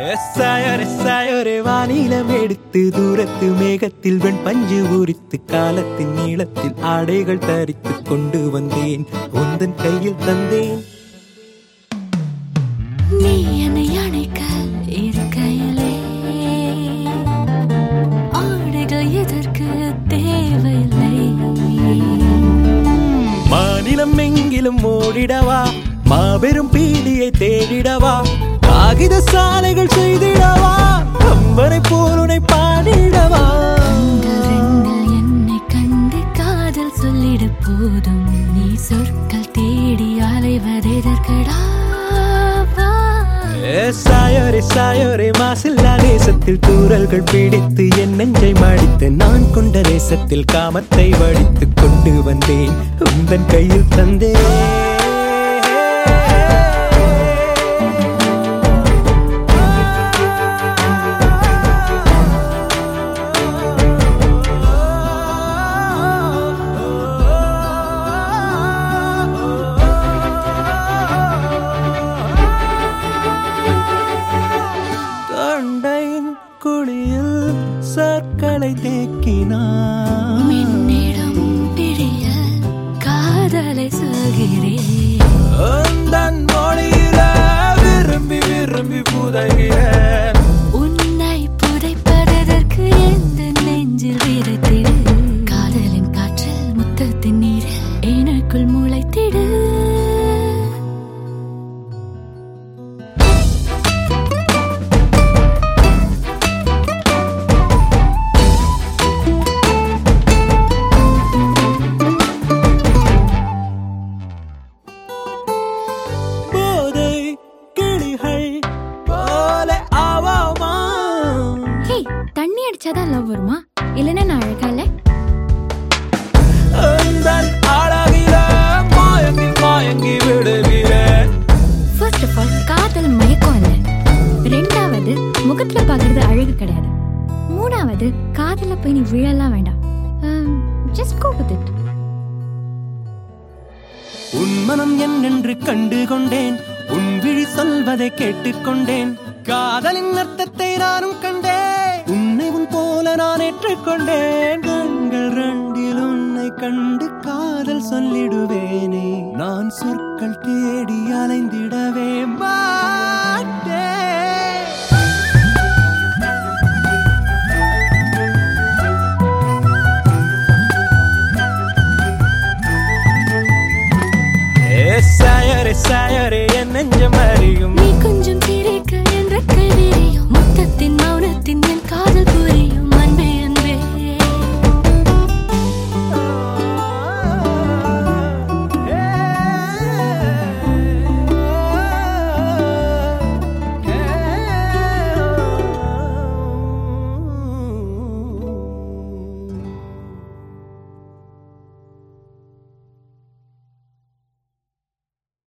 சாயரே சாயரே வானிலம் எடுத்து தூரத்து மேகத்தில் வெண் பஞ்சு உரித்து காலத்தின் நீளத்தில் ஆடைகள் தரித்து கொண்டு வந்தேன் உந்தன் கையில் தந்தேன் நீ என்னை அணைக்க இருக்கையிலே ஆடைகள் எதற்கு தேவையில்லை மாநிலம் எங்கிலும் ஓடிடவா மாபெரும் பீடியை தேடிடவா காகித சாலைகள் செய்திடவா கம்பனை போலுனை பாடிடவா கண்கள் ரெண்டில் என்னை கண்டு காதல் சொல்லிட போதும் நீ சொற்கள் தேடி அலைவதெதற்கடா வா. ஏ சாயோரே சாயோரே மாசில்லா நேசத்தில் தூரல்கள் பிடித்து என் நெஞ்சை மாடித்து நான் கொண்ட நேசத்தில் காமத்தை வடித்து கொண்டு வந்தேன் உந்தன் கையில் தந்தேன் தொண்டையின் குழியில் சர்க்கரை தேக்கினான் மின்னிடம் பிரிய காதலை சொல்கிறேன் உந்தன் மொழியில விரும்பி விரும்பி புதைகிறேன் உன்னை புதைப்பதற்கு எந்த நெஞ்சில் விதைத்திடு காதலின் காற்றில் முத்தத்தின் நீரில் எனக்குள் முளைத்திடு போதை கிளிகள் போல ஆவாமா ஹே தண்ணி அடிச்சாதான் லவ் வருமா இல்லைன்னா நான் அழகா இல்ல உந்தன் அழகில மயங்கி மயங்கி விடுகிறேன் ஃபர்ஸ்ட் ஆஃப் ஆல் காதல் மயக்கம் இல்ல ரெண்டாவது முகத்துல பாக்குறது அழகு கிடையாது மூணாவது காதல போய் நீ விழலாம் வேண்டாம் ஜஸ்ட் கோ வித் இட் உன் மனம் என்னென்று கண்டு கொண்டேன் உன் விழி சொல்வதை கேட்டுக்கொண்டேன் காதலின் அர்த்தத்தை நானும் கண்டேன் உன்னை உன் போல நான் ஏற்றுக்கொண்டேன் கண்கள் ரெண்டில் உன்னை கண்டு காதல் சொல்லிடுவேனே நான் சொற்கள் தேடி அலைந்திடவே